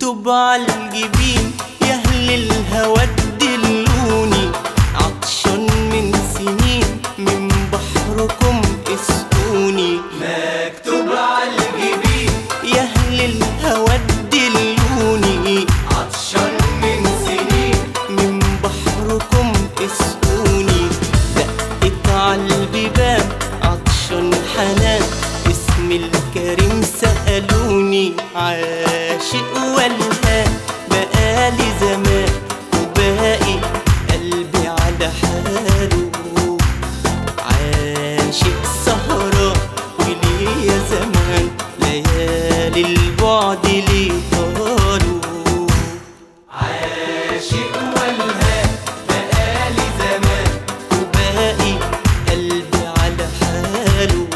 مكتوب عالجبين يا اهل الهوى تدلوني عطشان من سنين من بحركم اسقوني مكتوب عالجبين يا اهل الهوى تدلوني عطشان من سنين من بحركم اسقوني دقت عالبيبان عطشان حنان اسم الكريم سألوني عاشق والهان بقالي زمان وباقي قلبي على حاله عاشق سهران وليه يا زمان ليالي البعد ليه طالوا عاشق والهان بقالي زمان وباقي قلبي على حاله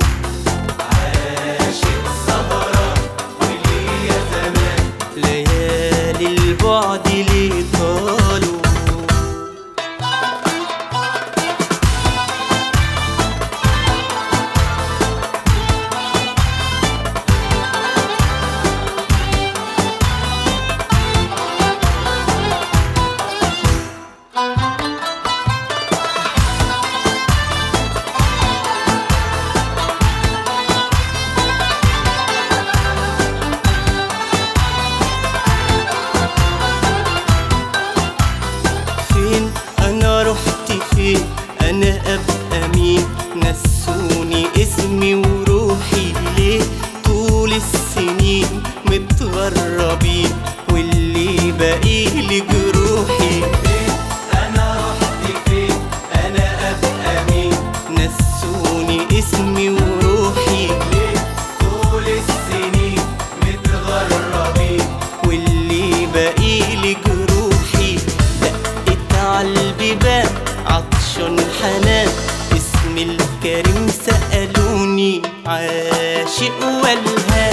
عاشق سهران وليه يا زمان ليالي البعد ليه طالوا فين انا رحت فين انا ابقى مين نسوني اسمي وروحي ليه طول السنين متغربين واللي باقيلي جروحي انا رحت فين انا ابقى مين نسوني اسمي وروحي ليه طول السنين متغربين واللي باقيلي جروحي دقت عالبيبان عطشان حنان اسم الكريم سألوني عاشق والهان